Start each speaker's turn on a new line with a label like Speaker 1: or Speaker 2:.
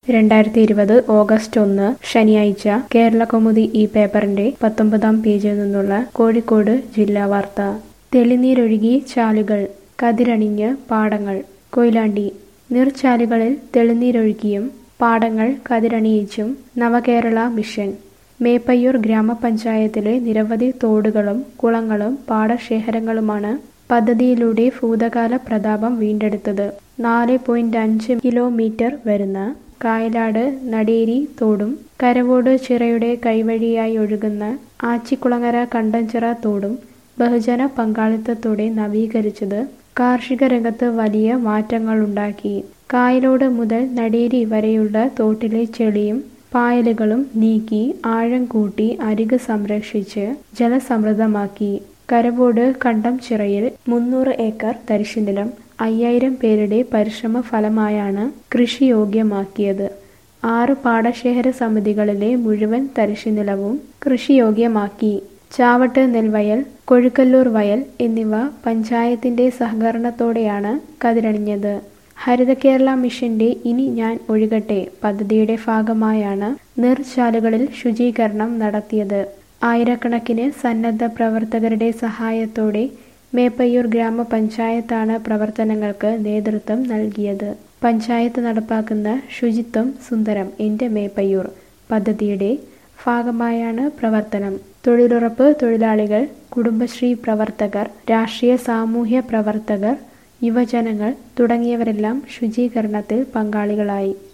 Speaker 1: രണ്ടായിരത്തി ഇരുപത് ഓഗസ്റ്റ് ഒന്ന് ശനിയാഴ്ച കേരളകൗമുദി ഈ പേപ്പറിന്റെ പത്തൊമ്പതാം പേജിൽ നിന്നുള്ള കോഴിക്കോട് ജില്ലാ വാർത്ത തെളിനീരൊഴുകി ചാലുകൾ കതിരണിഞ്ഞ് പാടങ്ങൾ കൊയിലാണ്ടി നീർച്ചാലുകളിൽ തെളിനീരൊഴുകിയും പാടങ്ങൾ കതിരണിയിച്ചും നവകേരള മിഷൻ മേപ്പയ്യൂർ ഗ്രാമപഞ്ചായത്തിലെ നിരവധി തോടുകളും കുളങ്ങളും പാടശേഖരങ്ങളുമാണ് പദ്ധതിയിലൂടെ ഭൂതകാല പ്രതാപം വീണ്ടെടുത്തത് നാല് പോയിന്റ് അഞ്ച് കിലോമീറ്റർ വരുന്ന കായലാട് നടേരി തോടും കരവോട് ചിറയുടെ കൈവഴിയായി ഒഴുകുന്ന ആച്ചിക്കുളങ്ങര കണ്ടഞ്ചിറ തോടും ബഹുജന പങ്കാളിത്തത്തോടെ നവീകരിച്ചത് കാർഷിക രംഗത്ത് വലിയ മാറ്റങ്ങളുണ്ടാക്കി കായലോട് മുതൽ നടേരി വരെയുള്ള തോട്ടിലെ ചെളിയും പായലുകളും നീക്കി ആഴം കൂട്ടി അരിക് സംരക്ഷിച്ച് ജലസമൃദ്ധമാക്കി കരവോട് കണ്ടം ചിറയിൽ മുന്നൂറ് ഏക്കർ തരിശുനിലം അയ്യായിരം പേരുടെ പരിശ്രമ ഫലമായാണ് കൃഷിയോഗ്യമാക്കിയത് ആറ് പാടശേഖര സമിതികളിലെ മുഴുവൻ തരിശുനിലവും കൃഷിയോഗ്യമാക്കി ചാവട്ട് നെൽവയൽ കൊഴുക്കല്ലൂർ വയൽ എന്നിവ പഞ്ചായത്തിന്റെ സഹകരണത്തോടെയാണ് കതിരണിഞ്ഞത് ഹരിത കേരള മിഷന്റെ ഇനി ഞാൻ ഒഴുകട്ടെ പദ്ധതിയുടെ ഭാഗമായാണ് നീർച്ചാലുകളിൽ ശുചീകരണം നടത്തിയത് ആയിരക്കണക്കിന് സന്നദ്ധ പ്രവർത്തകരുടെ സഹായത്തോടെ മേപ്പയ്യൂർ ഗ്രാമപഞ്ചായത്താണ് പ്രവർത്തനങ്ങൾക്ക് നേതൃത്വം നൽകിയത് പഞ്ചായത്ത് നടപ്പാക്കുന്ന ശുചിത്വം സുന്ദരം എൻ്റെ മേപ്പയ്യൂർ പദ്ധതിയുടെ ഭാഗമായാണ് പ്രവർത്തനം തൊഴിലുറപ്പ് തൊഴിലാളികൾ കുടുംബശ്രീ പ്രവർത്തകർ രാഷ്ട്രീയ സാമൂഹ്യ പ്രവർത്തകർ യുവജനങ്ങൾ തുടങ്ങിയവരെല്ലാം ശുചീകരണത്തിൽ പങ്കാളികളായി